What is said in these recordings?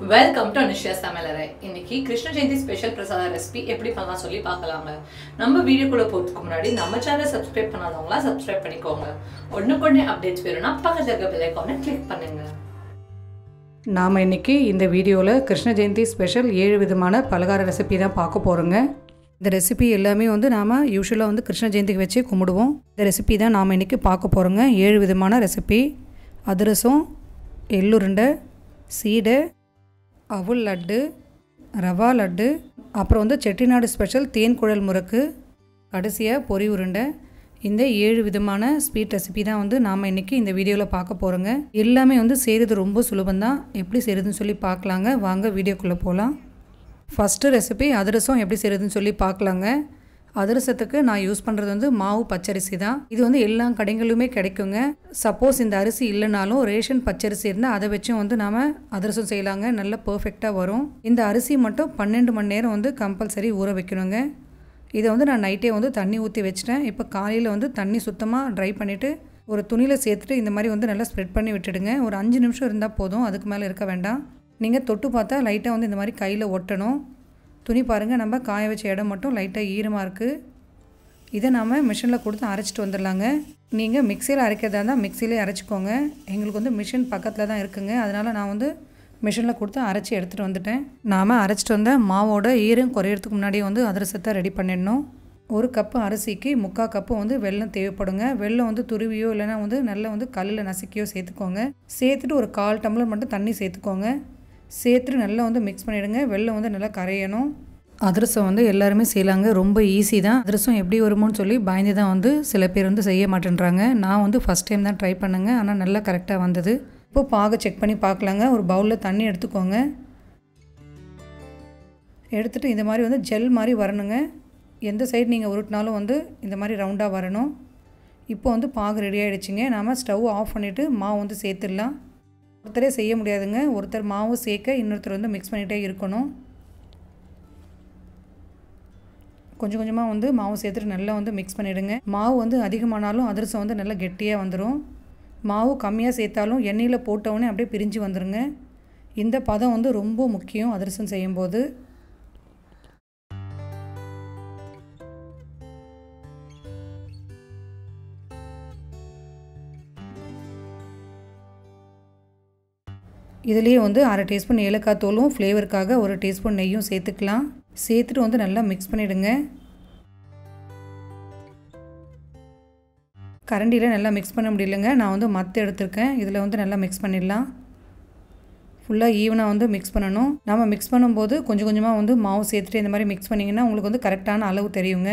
welcome to Anushya சமையலறை இன்னைக்கு Krishna Jayanthi special பிரசாத ரெசிபி எப்படி பண்ணலாம் சொல்லி பார்க்கலாங்க நம்ம வீடியோக்குள்ள போகிறதுக்கு முன்னாடி நம்ம சேனல் சப்ஸ்கிரைப் பண்ணாதவங்களா சப்ஸ்கிரைப் பண்ணிக்கோங்க ஒன்றுக்கு அப்டேட்ஸ் வேணும்னா பக்கத்துல இருக்க பெல் ஐக்கானை கிளிக் பண்ணுங்க நாம் இன்றைக்கி இந்த வீடியோவில் கிருஷ்ண ஜெயந்தி ஸ்பெஷல் ஏழு விதமான பலகார ரெசிபி தான் பார்க்க போகிறோங்க இந்த ரெசிபி எல்லாமே வந்து நாம் யூஸ்வலாக வந்து கிருஷ்ண ஜெயந்திக்கு வச்சு கும்பிடுவோம் இந்த ரெசிபி தான் நாம் இன்றைக்கி பார்க்க போகிறோங்க ஏழு விதமான ரெசிபி அதிரசம் எள்ளுருண்டை சீடை அவுள் லட்டு ரவா லட்டு அப்புறம் வந்து செட்டிநாடு ஸ்பெஷல் தேன் குழல் முறுக்கு கடைசியாக பொரி உருண்டை இந்த ஏழு விதமான ஸ்வீட் ரெசிபி தான் வந்து நாம் இன்றைக்கி இந்த வீடியோவில் பார்க்க போகிறோங்க எல்லாமே வந்து செய்கிறது ரொம்ப சுலபந்தான் எப்படி செய்கிறதுன்னு சொல்லி பார்க்கலாங்க வாங்க வீடியோக்குள்ளே போகலாம் ஃபஸ்ட்டு ரெசிபி அதிரசம் எப்படி செய்கிறதுன்னு சொல்லி பார்க்கலாங்க அதிரசத்துக்கு நான் யூஸ் பண்ணுறது வந்து மாவு பச்சரிசி தான் இது வந்து எல்லா கடைகளிலுமே கிடைக்குங்க சப்போஸ் இந்த அரிசி இல்லைனாலும் ரேஷன் பச்சரிசி இருந்தால் அதை வச்சும் வந்து நாம் அதிரசம் செய்யலாங்க நல்ல பர்ஃபெக்டாக வரும் இந்த அரிசி மட்டும் பன்னெண்டு மணி நேரம் வந்து கம்பல்சரி ஊற வைக்கணுங்க இதை வந்து நான் நைட்டே வந்து தண்ணி ஊற்றி வச்சிட்டேன் இப்போ காலையில் வந்து தண்ணி சுத்தமாக ட்ரை பண்ணிவிட்டு ஒரு துணியில் சேர்த்துட்டு இந்த மாதிரி வந்து நல்லா ஸ்ப்ரெட் பண்ணி விட்டுடுங்க ஒரு அஞ்சு நிமிஷம் இருந்தால் போதும் அதுக்கு மேலே இருக்க வேண்டாம் நீங்கள் தொட்டு பார்த்தா லைட்டாக வந்து இந்த மாதிரி கையில் ஒட்டணும் துணி பாருங்கள் நம்ம காய வச்ச இடம் மட்டும் லைட்டாக ஈரமாக இருக்குது இதை நாம் மிஷினில் கொடுத்து அரைச்சிட்டு வந்துடலாங்க நீங்கள் மிக்சியில் அரைக்கிறதா இருந்தால் மிக்சிலே அரைச்சிக்கோங்க எங்களுக்கு வந்து மிஷின் பக்கத்தில் தான் இருக்குங்க அதனால் நான் வந்து மிஷினில் கொடுத்து அரைச்சி எடுத்துகிட்டு வந்துட்டேன் நாம் அரைச்சிட்டு வந்த மாவோட ஈரம் குறையிறதுக்கு முன்னாடியே வந்து அதிரசத்தை ரெடி பண்ணிடணும் ஒரு கப்பு அரிசிக்கு முக்கால் கப்பு வந்து வெல்லம் தேவைப்படுங்க வெல்லம் வந்து துருவியோ இல்லைனா வந்து நல்லா வந்து கல்லில் நசுக்கியோ சேர்த்துக்கோங்க சேர்த்துட்டு ஒரு கால் டம்ளர் மட்டும் தண்ணி சேர்த்துக்கோங்க சேர்த்துட்டு நல்லா வந்து மிக்ஸ் பண்ணிவிடுங்க வெல்லம் வந்து நல்லா கரையணும் அதிரசம் வந்து எல்லாருமே செய்யலாங்க ரொம்ப ஈஸி தான் அதிரசம் எப்படி வருமோன்னு சொல்லி பயந்து தான் வந்து சில பேர் வந்து செய்ய மாட்டேன்றாங்க நான் வந்து ஃபஸ்ட் டைம் தான் ட்ரை பண்ணுங்க ஆனால் நல்லா கரெக்டாக வந்தது இப்போ பாக செக் பண்ணி பார்க்கலாங்க ஒரு பவுலில் தண்ணி எடுத்துக்கோங்க எடுத்துகிட்டு இந்த மாதிரி வந்து ஜெல் மாதிரி வரணுங்க எந்த சைடு நீங்கள் உருட்டினாலும் வந்து இந்த மாதிரி ரவுண்டாக வரணும் இப்போ வந்து பாகு ரெடி ஆகிடுச்சிங்க நாம் ஸ்டவ் ஆஃப் பண்ணிவிட்டு மாவு வந்து சேர்த்துடலாம் ஒருத்தரே செய்ய முடியாதுங்க ஒருத்தர் மாவு சேர்க்க இன்னொருத்தர் வந்து மிக்ஸ் பண்ணிகிட்டே இருக்கணும் கொஞ்சம் கொஞ்சமாக வந்து மாவு சேர்த்துட்டு நல்லா வந்து மிக்ஸ் பண்ணிவிடுங்க மாவு வந்து அதிகமானாலும் அதிரசம் வந்து நல்லா கெட்டியாக வந்துடும் மாவு கம்மியாக சேர்த்தாலும் எண்ணெயில் போட்டவுடனே அப்படியே பிரிஞ்சு வந்துடுங்க இந்த பதம் வந்து ரொம்ப முக்கியம் அதிரசம் செய்யும்போது இதுலேயே வந்து அரை டீஸ்பூன் ஏலக்காய் தூளும் ஃப்ளேவருக்காக ஒரு டீஸ்பூன் நெய்யும் சேர்த்துக்கலாம் சேர்த்துட்டு வந்து நல்லா மிக்ஸ் பண்ணிவிடுங்க கரண்டியில் நல்லா மிக்ஸ் பண்ண முடியலங்க நான் வந்து மத்து எடுத்திருக்கேன் இதில் வந்து நல்லா மிக்ஸ் பண்ணிடலாம் ஃபுல்லாக ஈவனாக வந்து மிக்ஸ் பண்ணணும் நம்ம மிக்ஸ் பண்ணும்போது கொஞ்சம் கொஞ்சமாக வந்து மாவு சேர்த்துட்டு இந்த மாதிரி மிக்ஸ் பண்ணிங்கன்னா உங்களுக்கு வந்து கரெக்டான அளவு தெரியுங்க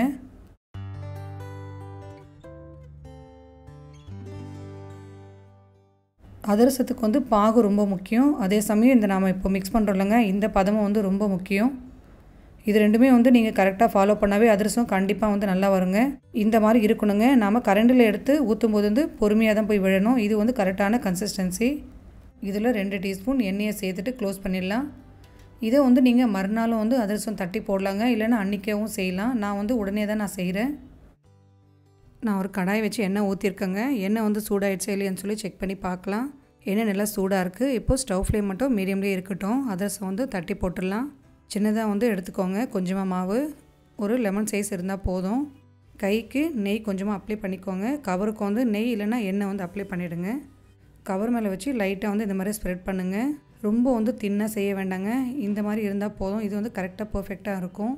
அதிரசத்துக்கு வந்து பாகு ரொம்ப முக்கியம் அதே சமயம் இந்த நாம் இப்போ மிக்ஸ் பண்ணுறோம்லங்க இந்த பதமும் வந்து ரொம்ப முக்கியம் இது ரெண்டுமே வந்து நீங்கள் கரெக்டாக ஃபாலோ பண்ணாவே அதிரசம் கண்டிப்பாக வந்து நல்லா வருங்க இந்த மாதிரி இருக்கணுங்க நாம் கரண்டில் எடுத்து ஊற்றும் போது வந்து பொறுமையாக தான் போய் விழணும் இது வந்து கரெக்டான கன்சிஸ்டன்சி இதில் ரெண்டு டீஸ்பூன் எண்ணெயை சேர்த்துட்டு க்ளோஸ் பண்ணிடலாம் இதை வந்து நீங்கள் மறுநாளும் வந்து அதிரசம் தட்டி போடலாங்க இல்லைன்னா அன்றைக்கவும் செய்யலாம் நான் வந்து உடனே தான் நான் செய்கிறேன் நான் ஒரு கடாய் வச்சு எண்ணெய் ஊற்றிருக்கேங்க எண்ணெய் வந்து சூடாகிடுச்சா இல்லையான்னு சொல்லி செக் பண்ணி பார்க்கலாம் எண்ணெய் நல்லா சூடாக இருக்குது இப்போது ஸ்டவ் ஃப்ளேம் மட்டும் மீடியம்லேயே இருக்கட்டும் அதிரசம் வந்து தட்டி போட்டுடலாம் சின்னதாக வந்து எடுத்துக்கோங்க கொஞ்சமாக மாவு ஒரு லெமன் சைஸ் இருந்தால் போதும் கைக்கு நெய் கொஞ்சமாக அப்ளை பண்ணிக்கோங்க கவருக்கு வந்து நெய் இல்லைன்னா எண்ணெய் வந்து அப்ளை பண்ணிவிடுங்க கவர் மேலே வச்சு லைட்டாக வந்து இந்த மாதிரி ஸ்ப்ரெட் பண்ணுங்கள் ரொம்ப வந்து தின்னாக செய்ய வேண்டாங்க இந்த மாதிரி இருந்தால் போதும் இது வந்து கரெக்டாக பர்ஃபெக்டாக இருக்கும்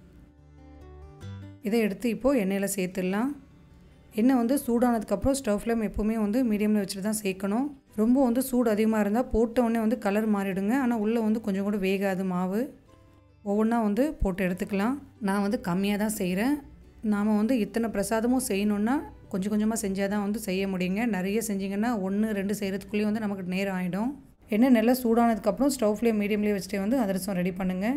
இதை எடுத்து இப்போது எண்ணெயில் சேர்த்துடலாம் எண்ணெய் வந்து சூடானதுக்கப்புறம் ஸ்டவ் ஃப்ளேம் எப்போவுமே வந்து மீடியமில் வச்சுட்டு தான் சேர்க்கணும் ரொம்ப வந்து சூடு அதிகமாக இருந்தால் போட்ட உடனே வந்து கலர் மாறிடுங்க ஆனால் உள்ளே வந்து கொஞ்சம் கூட வேகாது மாவு ஒவ்வொன்றா வந்து போட்டு எடுத்துக்கலாம் நான் வந்து கம்மியாக தான் செய்கிறேன் நாம் வந்து இத்தனை பிரசாதமும் செய்யணுன்னா கொஞ்சம் கொஞ்சமாக செஞ்சால் தான் வந்து செய்ய முடியுங்க நிறைய செஞ்சிங்கன்னா ஒன்று ரெண்டு செய்கிறதுக்குள்ளேயும் வந்து நமக்கு நேரம் ஆகிடும் எண்ணெய் நல்லா சூடானதுக்கப்புறம் ஸ்டவ் ஃப்ளேம் மீடியம்லேயே வச்சுட்டு வந்து அதிரசம் ரெடி பண்ணுங்கள்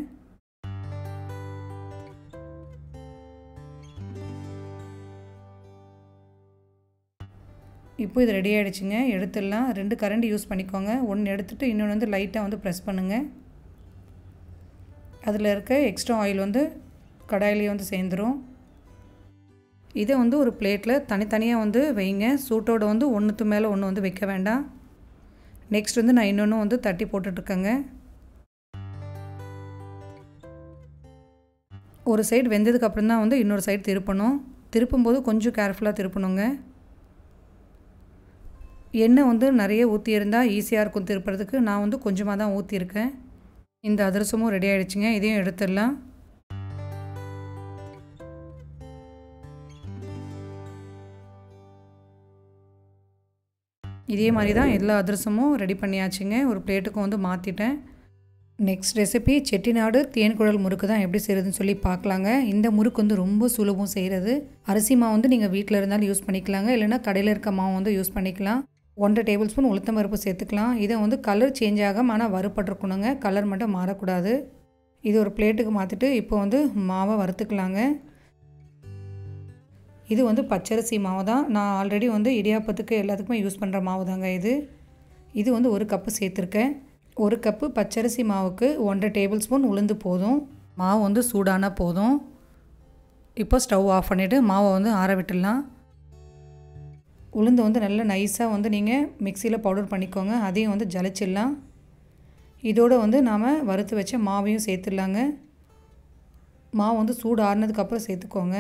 இப்போ இது ரெடி ஆகிடுச்சுங்க எடுத்துடலாம் ரெண்டு கரண்டி யூஸ் பண்ணிக்கோங்க ஒன்று எடுத்துகிட்டு இன்னொன்று வந்து லைட்டாக வந்து ப்ரெஸ் பண்ணுங்கள் அதில் இருக்க எக்ஸ்ட்ரா ஆயில் வந்து கடாயிலே வந்து சேர்ந்துடும் இதை வந்து ஒரு பிளேட்டில் தனித்தனியாக வந்து வைங்க சூட்டோடு வந்து ஒன்றுத்து மேலே ஒன்று வந்து வைக்க வேண்டாம் நெக்ஸ்ட் வந்து நான் இன்னொன்று வந்து தட்டி போட்டுட்ருக்கேங்க ஒரு சைடு வெந்ததுக்கு அப்புறம் தான் வந்து இன்னொரு சைடு திருப்பணும் திருப்பும்போது கொஞ்சம் கேர்ஃபுல்லாக திருப்பணுங்க எண்ணெய் வந்து நிறைய ஊற்றியிருந்தால் ஈஸியாக இருக்கும் திருப்புறதுக்கு நான் வந்து கொஞ்சமாக தான் ஊற்றிருக்கேன் இந்த அதிரசமும் ரெடி ஆகிடுச்சிங்க இதையும் எடுத்துடலாம் இதே மாதிரி தான் எல்லா அதிரசமும் ரெடி பண்ணியாச்சுங்க ஒரு பிளேட்டுக்கும் வந்து மாற்றிட்டேன் நெக்ஸ்ட் ரெசிபி செட்டிநாடு தேன்குழல் முறுக்கு தான் எப்படி செய்கிறதுன்னு சொல்லி பார்க்கலாங்க இந்த முறுக்கு வந்து ரொம்ப சுலபம் செய்கிறது அரிசி மாவு வந்து நீங்கள் வீட்டில் இருந்தாலும் யூஸ் பண்ணிக்கலாங்க இல்லைனா கடையில் இருக்க மாவு வந்து யூஸ் பண்ணிக்கலாம் ஒன்றரை டேபிள் ஸ்பூன் உளுத்தம் பருப்பு சேர்த்துக்கலாம் இதை வந்து கலர் சேஞ்ச் ஆகாம ஆனால் வறுப்பட்டிருக்கணுங்க கலர் மட்டும் மாறக்கூடாது இது ஒரு பிளேட்டுக்கு மாற்றிட்டு இப்போ வந்து மாவை வறுத்துக்கலாங்க இது வந்து பச்சரிசி மாவு தான் நான் ஆல்ரெடி வந்து இடியாப்பத்துக்கு எல்லாத்துக்குமே யூஸ் பண்ணுற மாவு தாங்க இது இது வந்து ஒரு கப்பு சேர்த்துருக்கேன் ஒரு கப்பு பச்சரிசி மாவுக்கு ஒன்றரை டேபிள் ஸ்பூன் உளுந்து போதும் மாவு வந்து சூடானா போதும் இப்போ ஸ்டவ் ஆஃப் பண்ணிவிட்டு மாவை வந்து ஆற விட்டுடலாம் உளுந்து வந்து நல்லா நைஸாக வந்து நீங்கள் மிக்சியில் பவுடர் பண்ணிக்கோங்க அதையும் வந்து ஜலிச்சிடலாம் இதோடு வந்து நாம் வறுத்து வச்ச மாவையும் சேர்த்துடலாங்க மாவு வந்து சூடு ஆறுனதுக்கப்புறம் சேர்த்துக்கோங்க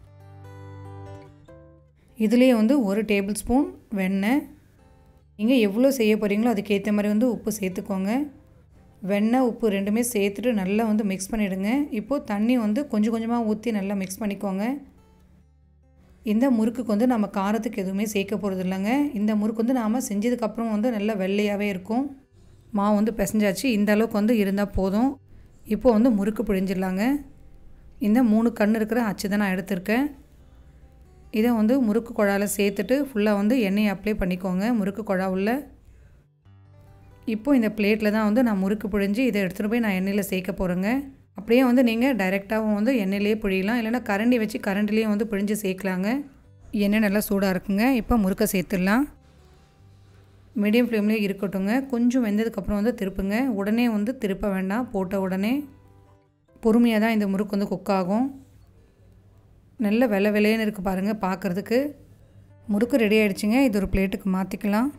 இதுலேயே வந்து ஒரு டேபிள் ஸ்பூன் வெண்ணெய் நீங்கள் எவ்வளோ செய்ய போகிறீங்களோ அதுக்கேற்ற மாதிரி வந்து உப்பு சேர்த்துக்கோங்க வெண்ணெய் உப்பு ரெண்டுமே சேர்த்துட்டு நல்லா வந்து மிக்ஸ் பண்ணிவிடுங்க இப்போது தண்ணி வந்து கொஞ்சம் கொஞ்சமாக ஊற்றி நல்லா மிக்ஸ் பண்ணிக்கோங்க இந்த முறுக்குக்கு வந்து நம்ம காரத்துக்கு எதுவுமே சேர்க்க போகிறது இல்லைங்க இந்த முறுக்கு வந்து நாம் செஞ்சதுக்கப்புறம் வந்து நல்லா வெள்ளையாகவே இருக்கும் மாவு வந்து பிசைஞ்சாச்சு இந்த அளவுக்கு வந்து இருந்தால் போதும் இப்போ வந்து முறுக்கு பிழிஞ்சிடலாங்க இந்த மூணு கண் இருக்கிற அச்சு தான் நான் எடுத்திருக்கேன் இதை வந்து முறுக்கு குழாயில் சேர்த்துட்டு ஃபுல்லாக வந்து எண்ணெயை அப்ளை பண்ணிக்கோங்க முறுக்கு குழா உள்ள இப்போ இந்த பிளேட்டில் தான் வந்து நான் முறுக்கு பிழிஞ்சு இதை எடுத்துகிட்டு போய் நான் எண்ணெயில் சேர்க்க போகிறேங்க அப்படியே வந்து நீங்கள் டைரெக்டாகவும் வந்து எண்ணெயிலேயே பிழியலாம் இல்லைனா கரண்டி வச்சு கரண்டிலேயே வந்து பிழிஞ்சு சேர்க்கலாங்க எண்ணெய் நல்லா சூடாக இருக்குங்க இப்போ முறுக்கை சேர்த்துடலாம் மீடியம் ஃப்ளேம்லேயே இருக்கட்டுங்க கொஞ்சம் வெந்ததுக்கப்புறம் வந்து திருப்புங்க உடனே வந்து திருப்ப வேண்டாம் போட்ட உடனே பொறுமையாக தான் இந்த முறுக்கு வந்து குக் ஆகும் நல்ல வெள்ளை வெள்ளையன்னு இருக்குது பாருங்கள் பார்க்குறதுக்கு முறுக்கு ரெடி ஆகிடுச்சுங்க இது ஒரு பிளேட்டுக்கு மாற்றிக்கலாம்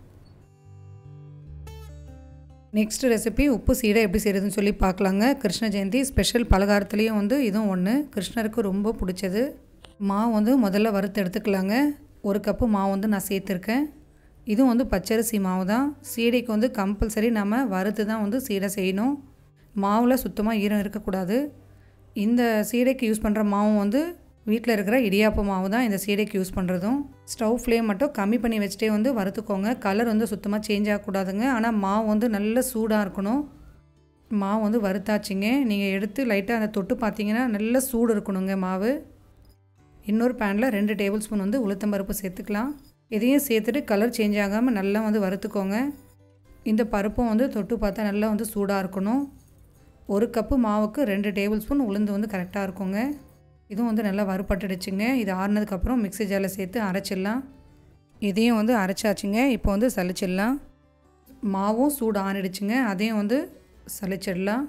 நெக்ஸ்ட் ரெசிபி உப்பு சீடை எப்படி செய்கிறதுன்னு சொல்லி பார்க்கலாங்க கிருஷ்ண ஜெயந்தி ஸ்பெஷல் பலகாரத்துலேயும் வந்து இதுவும் ஒன்று கிருஷ்ணருக்கு ரொம்ப பிடிச்சது மாவு வந்து முதல்ல வறுத்து எடுத்துக்கலாங்க ஒரு கப்பு மாவு வந்து நான் சேர்த்துருக்கேன் இதுவும் வந்து பச்சரிசி மாவு தான் சீடைக்கு வந்து கம்பல்சரி நம்ம வறுத்து தான் வந்து சீடை செய்யணும் மாவில் சுத்தமாக ஈரம் இருக்கக்கூடாது இந்த சீடைக்கு யூஸ் பண்ணுற மாவும் வந்து வீட்டில் இருக்கிற இடியாப்ப மாவு தான் இந்த சீடைக்கு யூஸ் பண்ணுறதும் ஸ்டவ் ஃப்ளேம் மட்டும் கம்மி பண்ணி வச்சுட்டே வந்து வறுத்துக்கோங்க கலர் வந்து சுத்தமாக சேஞ்ச் ஆகக்கூடாதுங்க ஆனால் மாவு வந்து நல்ல சூடாக இருக்கணும் மாவு வந்து வறுத்தாச்சுங்க நீங்கள் எடுத்து லைட்டாக அதை தொட்டு பார்த்தீங்கன்னா நல்ல சூடு இருக்கணுங்க மாவு இன்னொரு பேனில் ரெண்டு டேபிள் ஸ்பூன் வந்து உளுத்தம்பருப்பு சேர்த்துக்கலாம் இதையும் சேர்த்துட்டு கலர் சேஞ்ச் ஆகாமல் நல்லா வந்து வறுத்துக்கோங்க இந்த பருப்பும் வந்து தொட்டு பார்த்தா நல்லா வந்து சூடாக இருக்கணும் ஒரு கப்பு மாவுக்கு ரெண்டு டேபிள் ஸ்பூன் உளுந்து வந்து கரெக்டாக இருக்குங்க இதுவும் வந்து நல்லா வறுபட்டுடுச்சுங்க இது ஆறுனதுக்கப்புறம் மிக்ஸி ஜாரில் சேர்த்து அரைச்சிடலாம் இதையும் வந்து அரைச்சாச்சுங்க இப்போ வந்து சலிச்சிடலாம் மாவும் சூடு ஆறிடுச்சுங்க அதையும் வந்து சலிச்சிடலாம்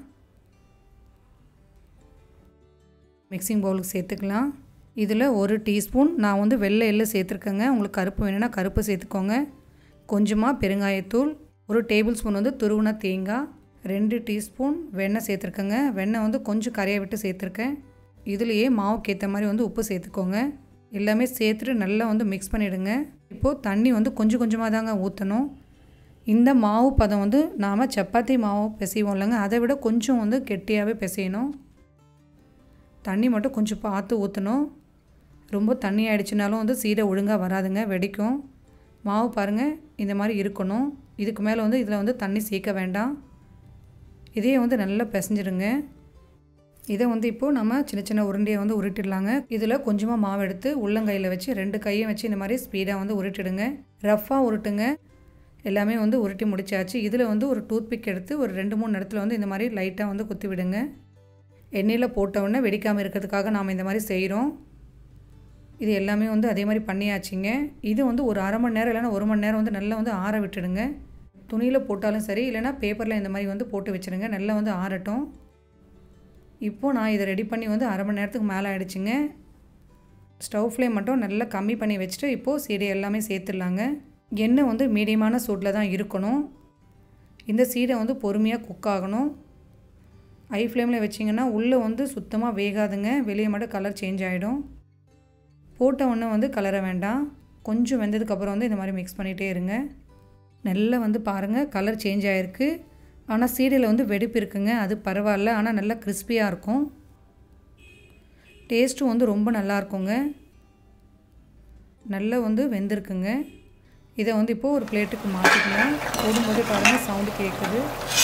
மிக்சிங் பவுலுக்கு சேர்த்துக்கலாம் இதில் ஒரு டீஸ்பூன் நான் வந்து வெள்ளை எள்ளு சேர்த்துருக்கேங்க உங்களுக்கு கருப்பு வேணும்னா கருப்பு சேர்த்துக்கோங்க கொஞ்சமாக பெருங்காயத்தூள் ஒரு டேபிள் ஸ்பூன் வந்து துருவின தேங்காய் ரெண்டு டீஸ்பூன் வெண்ணெய் சேர்த்துருக்கேங்க வெண்ணெய் வந்து கொஞ்சம் கரையை விட்டு சேர்த்துருக்கேன் இதுலேயே மாவுக்கு ஏற்ற மாதிரி வந்து உப்பு சேர்த்துக்கோங்க எல்லாமே சேர்த்துட்டு நல்லா வந்து மிக்ஸ் பண்ணிவிடுங்க இப்போது தண்ணி வந்து கொஞ்சம் கொஞ்சமாக தாங்க ஊற்றணும் இந்த மாவு பதம் வந்து நாம் சப்பாத்தி மாவு பிசைவோம் இல்லைங்க அதை விட கொஞ்சம் வந்து கெட்டியாகவே பிசையணும் தண்ணி மட்டும் கொஞ்சம் பார்த்து ஊற்றணும் ரொம்ப தண்ணி ஆயிடுச்சுனாலும் வந்து சீடை ஒழுங்காக வராதுங்க வெடிக்கும் மாவு பாருங்கள் இந்த மாதிரி இருக்கணும் இதுக்கு மேலே வந்து இதில் வந்து தண்ணி சேர்க்க வேண்டாம் இதையே வந்து நல்லா பிசைஞ்சிடுங்க இதை வந்து இப்போது நம்ம சின்ன சின்ன உருண்டையை வந்து உருட்டிடலாங்க இதில் கொஞ்சமாக மாவு எடுத்து உள்ளங்கையில் வச்சு ரெண்டு கையும் வச்சு இந்த மாதிரி ஸ்பீடாக வந்து உருட்டிடுங்க ரஃப்பாக உருட்டுங்க எல்லாமே வந்து உருட்டி முடிச்சாச்சு இதில் வந்து ஒரு டூத்பிக் எடுத்து ஒரு ரெண்டு மூணு இடத்துல வந்து இந்த மாதிரி லைட்டாக வந்து குத்தி விடுங்க எண்ணெயில் போட்டவுடனே வெடிக்காமல் இருக்கிறதுக்காக நாம் இந்த மாதிரி செய்கிறோம் இது எல்லாமே வந்து அதே மாதிரி பண்ணியாச்சுங்க இது வந்து ஒரு அரை மணி நேரம் இல்லைன்னா ஒரு மணி நேரம் வந்து நல்லா வந்து ஆற விட்டுடுங்க துணியில் போட்டாலும் சரி இல்லைனா பேப்பரில் இந்த மாதிரி வந்து போட்டு வச்சுருங்க நல்லா வந்து ஆறட்டும் இப்போது நான் இதை ரெடி பண்ணி வந்து அரை மணி நேரத்துக்கு மேலே ஆகிடுச்சுங்க ஸ்டவ் ஃப்ளேம் மட்டும் நல்லா கம்மி பண்ணி வச்சுட்டு இப்போது சீடை எல்லாமே சேர்த்துடலாங்க எண்ணெய் வந்து மீடியமான சூட்டில் தான் இருக்கணும் இந்த சீடை வந்து பொறுமையாக குக் ஆகணும் ஹை ஃப்ளேமில் வச்சிங்கன்னா உள்ளே வந்து சுத்தமாக வேகாதுங்க வெளியே மட்டும் கலர் சேஞ்ச் ஆகிடும் போட்ட உடனே வந்து கலர வேண்டாம் கொஞ்சம் வெந்ததுக்கப்புறம் வந்து இந்த மாதிரி மிக்ஸ் பண்ணிகிட்டே இருங்க நல்லா வந்து பாருங்கள் கலர் சேஞ்ச் ஆகிருக்கு ஆனால் சீடையில் வந்து வெடிப்பு இருக்குங்க அது பரவாயில்ல ஆனால் நல்லா கிறிஸ்பியாக இருக்கும் டேஸ்ட்டும் வந்து ரொம்ப நல்லா இருக்குங்க நல்லா வந்து வெந்திருக்குங்க இதை வந்து இப்போது ஒரு பிளேட்டுக்கு மாற்றிக்கலாம் போடும்போதே பாருங்கள் சவுண்டு கேட்குது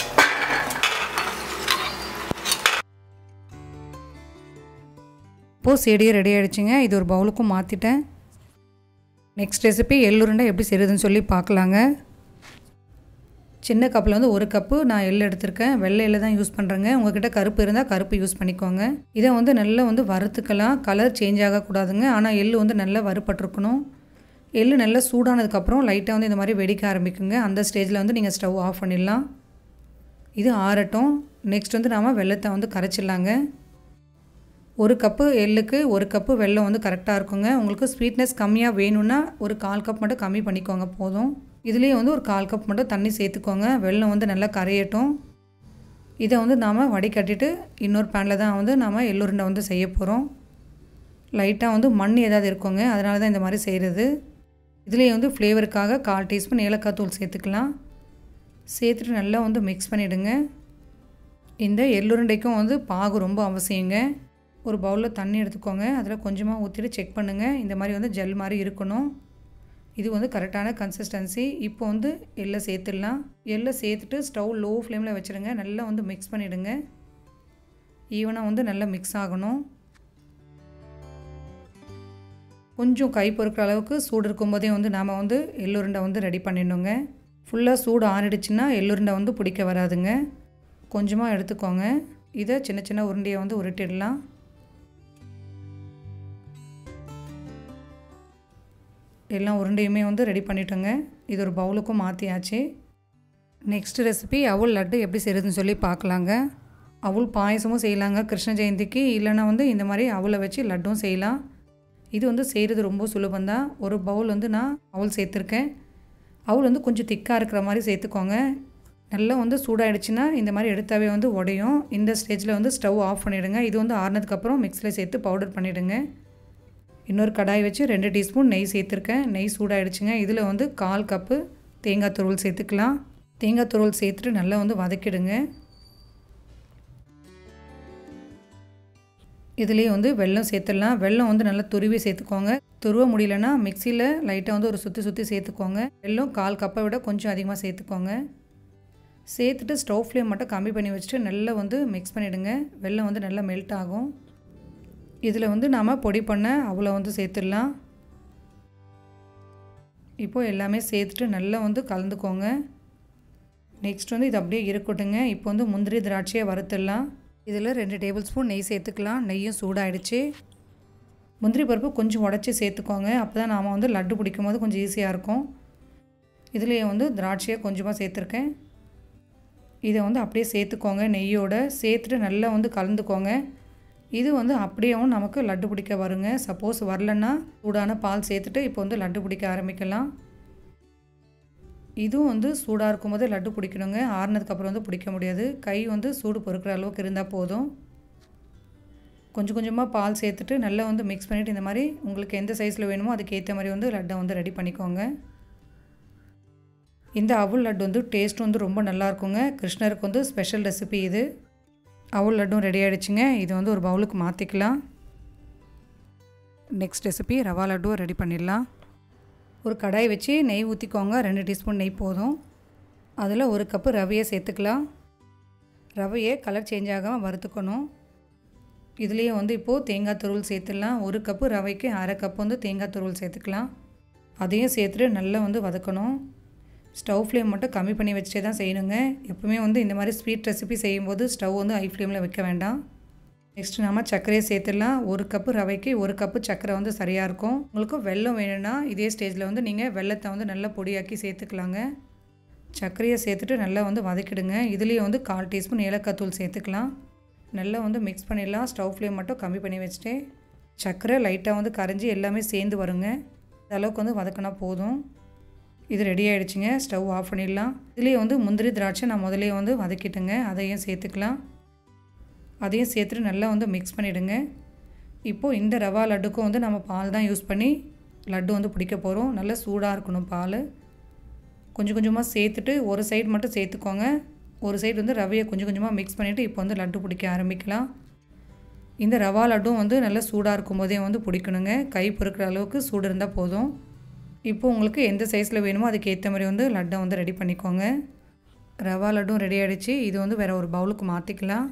இப்போது செடியை ரெடி ஆகிடுச்சிங்க இது ஒரு பவுலுக்கும் மாற்றிட்டேன் நெக்ஸ்ட் ரெசிபி எள்ளுருண்டை எப்படி செய்கிறதுன்னு சொல்லி பார்க்கலாங்க சின்ன கப்பில் வந்து ஒரு கப்பு நான் எள் எடுத்திருக்கேன் வெள்ளை எள்ளு தான் யூஸ் பண்ணுறேங்க உங்ககிட்ட கருப்பு இருந்தால் கருப்பு யூஸ் பண்ணிக்கோங்க இதை வந்து நல்லா வந்து வறுத்துக்கலாம் கலர் சேஞ்ச் ஆகக்கூடாதுங்க ஆனால் எள் வந்து நல்லா வறுப்பட்டிருக்கணும் எள் நல்லா சூடானதுக்கப்புறம் லைட்டாக வந்து இந்த மாதிரி வெடிக்க ஆரம்பிக்குங்க அந்த ஸ்டேஜில் வந்து நீங்கள் ஸ்டவ் ஆஃப் பண்ணிடலாம் இது ஆறட்டும் நெக்ஸ்ட் வந்து நாம் வெள்ளத்தை வந்து கரைச்சிடலாங்க ஒரு கப்பு எள்ளுக்கு ஒரு கப்பு வெல்லம் வந்து கரெக்டாக இருக்குங்க உங்களுக்கு ஸ்வீட்னஸ் கம்மியாக வேணும்னா ஒரு கால் கப் மட்டும் கம்மி பண்ணிக்கோங்க போதும் இதுலேயே வந்து ஒரு கால் கப் மட்டும் தண்ணி சேர்த்துக்கோங்க வெல்லம் வந்து நல்லா கரையட்டும் இதை வந்து நாம் வடிகட்டிட்டு இன்னொரு பேனில் தான் வந்து நாம் எள்ளுருண்டை வந்து செய்ய போகிறோம் லைட்டாக வந்து மண் ஏதாவது இருக்குங்க அதனால தான் இந்த மாதிரி செய்கிறது இதுலேயே வந்து ஃப்ளேவருக்காக கால் டீஸ்பூன் ஏலக்காய் தூள் சேர்த்துக்கலாம் சேர்த்துட்டு நல்லா வந்து மிக்ஸ் பண்ணிவிடுங்க இந்த எள்ளுருண்டைக்கும் வந்து பாகு ரொம்ப அவசியங்க ஒரு பவுலில் தண்ணி எடுத்துக்கோங்க அதில் கொஞ்சமாக ஊற்றிட்டு செக் பண்ணுங்கள் இந்த மாதிரி வந்து ஜெல் மாதிரி இருக்கணும் இது வந்து கரெக்டான கன்சிஸ்டன்சி இப்போ வந்து எள்ளை சேர்த்துடலாம் எள்ளை சேர்த்துட்டு ஸ்டவ் லோ ஃப்ளேமில் வச்சுடுங்க நல்லா வந்து மிக்ஸ் பண்ணிவிடுங்க ஈவனாக வந்து நல்லா மிக்ஸ் ஆகணும் கொஞ்சம் கை பொறுக்கிற அளவுக்கு சூடு இருக்கும்போதே வந்து நாம் வந்து எள்ளுருண்டை வந்து ரெடி பண்ணிடணுங்க ஃபுல்லாக சூடு ஆறிடுச்சுன்னா எள்ளுருண்டை வந்து பிடிக்க வராதுங்க கொஞ்சமாக எடுத்துக்கோங்க இதை சின்ன சின்ன உருண்டையை வந்து உருட்டிடலாம் எல்லா உருண்டையுமே வந்து ரெடி பண்ணிட்டோங்க இது ஒரு பவுலுக்கும் மாற்றியாச்சு நெக்ஸ்ட் ரெசிபி அவள் லட்டு எப்படி செய்கிறதுன்னு சொல்லி பார்க்கலாங்க அவள் பாயசமும் செய்யலாங்க கிருஷ்ண ஜெயந்திக்கு இல்லைன்னா வந்து இந்த மாதிரி அவளை வச்சு லட்டும் செய்யலாம் இது வந்து செய்கிறது ரொம்ப சுலபந்தான் ஒரு பவுல் வந்து நான் அவள் சேர்த்துருக்கேன் அவள் வந்து கொஞ்சம் திக்காக இருக்கிற மாதிரி சேர்த்துக்கோங்க நல்லா வந்து சூடாயிடுச்சுன்னா இந்த மாதிரி எடுத்தாவே வந்து உடையும் இந்த ஸ்டேஜில் வந்து ஸ்டவ் ஆஃப் பண்ணிவிடுங்க இது வந்து ஆறுனதுக்கப்புறம் மிக்ஸியில் சேர்த்து பவுடர் பண்ணிவிடுங்க இன்னொரு கடாய் வச்சு ரெண்டு டீஸ்பூன் நெய் சேர்த்துருக்கேன் நெய் சூடாயிடுச்சுங்க இதில் வந்து கால் கப்பு தேங்காய் துருவல் சேர்த்துக்கலாம் தேங்காய் துருவல் சேர்த்துட்டு நல்லா வந்து வதக்கிடுங்க இதுலேயே வந்து வெல்லம் சேர்த்துடலாம் வெல்லம் வந்து நல்லா துருவி சேர்த்துக்கோங்க துருவ முடியலன்னா மிக்சியில் லைட்டாக வந்து ஒரு சுற்றி சுற்றி சேர்த்துக்கோங்க வெல்லம் கால் கப்பை விட கொஞ்சம் அதிகமாக சேர்த்துக்கோங்க சேர்த்துட்டு ஸ்டவ் ஃப்ளேம் மட்டும் கம்மி பண்ணி வச்சுட்டு நல்லா வந்து மிக்ஸ் பண்ணிவிடுங்க வெல்லம் வந்து நல்லா மெல்ட் ஆகும் இதில் வந்து நாம் பொடி பண்ண அவ்வளோ வந்து சேர்த்துடலாம் இப்போது எல்லாமே சேர்த்துட்டு நல்லா வந்து கலந்துக்கோங்க நெக்ஸ்ட் வந்து இது அப்படியே இருக்கட்டுங்க இப்போ வந்து முந்திரி திராட்சையை வறுத்துடலாம் இதில் ரெண்டு டேபிள் ஸ்பூன் நெய் சேர்த்துக்கலாம் நெய்யும் சூடாயிடுச்சு முந்திரி பருப்பு கொஞ்சம் உடச்சி சேர்த்துக்கோங்க அப்போ தான் நாம் வந்து லட்டு பிடிக்கும் போது கொஞ்சம் ஈஸியாக இருக்கும் இதுலேயே வந்து திராட்சையை கொஞ்சமாக சேர்த்துருக்கேன் இதை வந்து அப்படியே சேர்த்துக்கோங்க நெய்யோட சேர்த்துட்டு நல்லா வந்து கலந்துக்கோங்க இது வந்து அப்படியேவும் நமக்கு லட்டு பிடிக்க வருங்க சப்போஸ் வரலன்னா சூடான பால் சேர்த்துட்டு இப்போ வந்து லட்டு பிடிக்க ஆரம்பிக்கலாம் இதுவும் வந்து சூடாக இருக்கும்போது லட்டு பிடிக்கணுங்க ஆறுனதுக்கப்புறம் வந்து பிடிக்க முடியாது கை வந்து சூடு பொறுக்கிற அளவுக்கு இருந்தால் போதும் கொஞ்சம் கொஞ்சமாக பால் சேர்த்துட்டு நல்லா வந்து மிக்ஸ் பண்ணிவிட்டு இந்த மாதிரி உங்களுக்கு எந்த சைஸில் வேணுமோ அதுக்கு ஏற்ற மாதிரி வந்து லட்டை வந்து ரெடி பண்ணிக்கோங்க இந்த அவுள் லட்டு வந்து டேஸ்ட் வந்து ரொம்ப நல்லா இருக்குங்க கிருஷ்ணருக்கு வந்து ஸ்பெஷல் ரெசிபி இது அவுள் லட்டும் ரெடி ஆகிடுச்சுங்க இது வந்து ஒரு பவுலுக்கு மாற்றிக்கலாம் நெக்ஸ்ட் ரெசிபி ரவா லட்டும் ரெடி பண்ணிடலாம் ஒரு கடாய் வச்சு நெய் ஊற்றிக்கோங்க ரெண்டு டீஸ்பூன் நெய் போதும் அதில் ஒரு கப்பு ரவையை சேர்த்துக்கலாம் ரவையை கலர் சேஞ்ச் ஆகாமல் வறுத்துக்கணும் இதுலேயே வந்து இப்போது தேங்காய் துருவல் சேர்த்துடலாம் ஒரு கப்பு ரவைக்கு அரை கப்பு வந்து தேங்காய் துருவல் சேர்த்துக்கலாம் அதையும் சேர்த்துட்டு நல்லா வந்து வதக்கணும் ஸ்டவ் ஃப்ளேம் மட்டும் கம்மி பண்ணி வச்சுட்டே தான் செய்யணுங்க எப்பவுமே வந்து இந்த மாதிரி ஸ்வீட் ரெசிபி செய்யும்போது ஸ்டவ் வந்து ஹை ஃப்ளேமில் வைக்க வேண்டாம் நெக்ஸ்ட் நம்ம சர்க்கரையை சேர்த்துடலாம் ஒரு கப்பு ரவைக்கு ஒரு கப்பு சர்க்கரை வந்து சரியாக இருக்கும் உங்களுக்கு வெல்லம் வேணும்னா இதே ஸ்டேஜில் வந்து நீங்கள் வெள்ளத்தை வந்து நல்லா பொடியாக்கி சேர்த்துக்கலாங்க சர்க்கரையை சேர்த்துட்டு நல்லா வந்து வதக்கிடுங்க இதுலேயே வந்து கால் டீஸ்பூன் ஏலக்காய் தூள் சேர்த்துக்கலாம் நல்லா வந்து மிக்ஸ் பண்ணிடலாம் ஸ்டவ் ஃப்ளேம் மட்டும் கம்மி பண்ணி வச்சுட்டு சர்க்கரை லைட்டாக வந்து கரைஞ்சி எல்லாமே சேர்ந்து வருங்க இந்த அளவுக்கு வந்து வதக்கினா போதும் இது ரெடி ஆகிடுச்சிங்க ஸ்டவ் ஆஃப் பண்ணிடலாம் இதுலேயே வந்து முந்திரி திராட்சை நான் முதலே வந்து வதக்கிட்டேங்க அதையும் சேர்த்துக்கலாம் அதையும் சேர்த்துட்டு நல்லா வந்து மிக்ஸ் பண்ணிவிடுங்க இப்போது இந்த ரவா லட்டுக்கும் வந்து நம்ம பால் தான் யூஸ் பண்ணி லட்டு வந்து பிடிக்க போகிறோம் நல்லா சூடாக இருக்கணும் பால் கொஞ்சம் கொஞ்சமாக சேர்த்துட்டு ஒரு சைடு மட்டும் சேர்த்துக்கோங்க ஒரு சைடு வந்து ரவையை கொஞ்சம் கொஞ்சமாக மிக்ஸ் பண்ணிவிட்டு இப்போ வந்து லட்டு பிடிக்க ஆரம்பிக்கலாம் இந்த ரவா லட்டும் வந்து நல்லா சூடாக இருக்கும்போதே வந்து பிடிக்கணுங்க கை பொறுக்கிற அளவுக்கு சூடு இருந்தால் போதும் இப்போ உங்களுக்கு எந்த சைஸில் வேணுமோ அதுக்கு ஏற்ற மாதிரி வந்து லட்டை வந்து ரெடி பண்ணிக்கோங்க ரவா லட்டும் ரெடி ஆகிடுச்சு இது வந்து வேறு ஒரு பவுலுக்கு மாற்றிக்கலாம்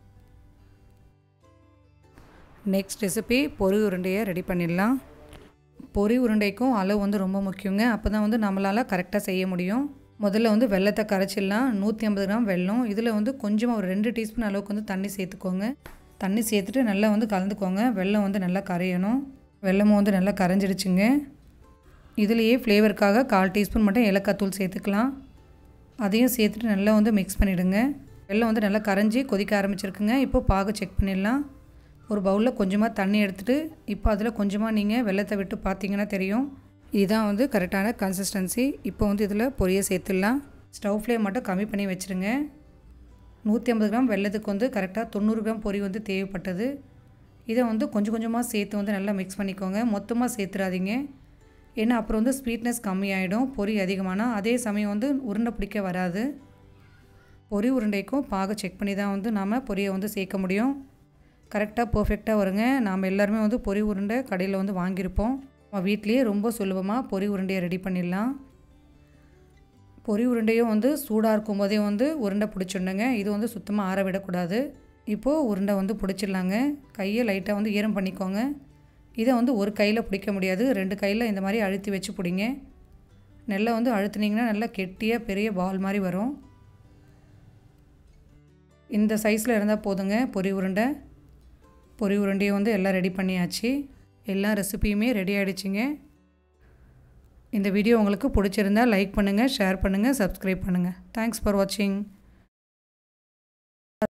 நெக்ஸ்ட் ரெசிபி பொரி உருண்டையை ரெடி பண்ணிடலாம் பொரி உருண்டைக்கும் அளவு வந்து ரொம்ப முக்கியங்க அப்போ தான் வந்து நம்மளால் கரெக்டாக செய்ய முடியும் முதல்ல வந்து வெள்ளத்தை கரைச்சிடலாம் நூற்றி ஐம்பது கிராம் வெல்லம் இதில் வந்து கொஞ்சமாக ஒரு ரெண்டு டீஸ்பூன் அளவுக்கு வந்து தண்ணி சேர்த்துக்கோங்க தண்ணி சேர்த்துட்டு நல்லா வந்து கலந்துக்கோங்க வெல்லம் வந்து நல்லா கரையணும் வெல்லமும் வந்து நல்லா கரைஞ்சிடுச்சுங்க இதுலேயே ஃப்ளேவருக்காக கால் டீஸ்பூன் மட்டும் ஏலக்காய் தூள் சேர்த்துக்கலாம் அதையும் சேர்த்துட்டு நல்லா வந்து மிக்ஸ் பண்ணிவிடுங்க வெல்லம் வந்து நல்லா கரைஞ்சி கொதிக்க ஆரம்பிச்சிருக்குங்க இப்போ பாகு செக் பண்ணிடலாம் ஒரு பவுலில் கொஞ்சமாக தண்ணி எடுத்துகிட்டு இப்போ அதில் கொஞ்சமாக நீங்கள் வெள்ளத்தை விட்டு பார்த்தீங்கன்னா தெரியும் இதுதான் வந்து கரெக்டான கன்சிஸ்டன்சி இப்போ வந்து இதில் பொரியை சேர்த்துடலாம் ஸ்டவ் ஃப்ளேம் மட்டும் கம்மி பண்ணி வச்சுருங்க நூற்றி ஐம்பது கிராம் வெள்ளத்துக்கு வந்து கரெக்டாக தொண்ணூறு கிராம் பொரி வந்து தேவைப்பட்டது இதை வந்து கொஞ்சம் கொஞ்சமாக சேர்த்து வந்து நல்லா மிக்ஸ் பண்ணிக்கோங்க மொத்தமாக சேர்த்துறாதீங்க ஏன்னா அப்புறம் வந்து ஸ்வீட்னஸ் கம்மியாயிடும் பொரி அதிகமானால் அதே சமயம் வந்து உருண்டை பிடிக்க வராது பொரி உருண்டைக்கும் பாக செக் பண்ணி தான் வந்து நாம் பொரியை வந்து சேர்க்க முடியும் கரெக்டாக பர்ஃபெக்டாக வருங்க நாம் எல்லாருமே வந்து பொரி உருண்டை கடையில் வந்து வாங்கியிருப்போம் நம்ம வீட்லேயே ரொம்ப சுலபமாக பொரி உருண்டையை ரெடி பண்ணிடலாம் பொரி உருண்டையும் வந்து சூடாக இருக்கும் போதே வந்து உருண்டை பிடிச்சிடணுங்க இது வந்து சுத்தமாக ஆற விடக்கூடாது இப்போது உருண்டை வந்து பிடிச்சிடலாங்க கையை லைட்டாக வந்து ஈரம் பண்ணிக்கோங்க இதை வந்து ஒரு கையில் பிடிக்க முடியாது ரெண்டு கையில் இந்த மாதிரி அழுத்தி வச்சு பிடிங்க நெல்லை வந்து அழுத்துனீங்கன்னா நல்லா கெட்டியாக பெரிய பால் மாதிரி வரும் இந்த சைஸில் இருந்தால் போதுங்க பொரி உருண்டை பொரி உருண்டையை வந்து எல்லாம் ரெடி பண்ணியாச்சு எல்லா ரெசிபியுமே ரெடி ஆகிடுச்சிங்க இந்த வீடியோ உங்களுக்கு பிடிச்சிருந்தா லைக் பண்ணுங்கள் ஷேர் பண்ணுங்கள் சப்ஸ்கிரைப் பண்ணுங்கள் தேங்க்ஸ் ஃபார் வாட்சிங்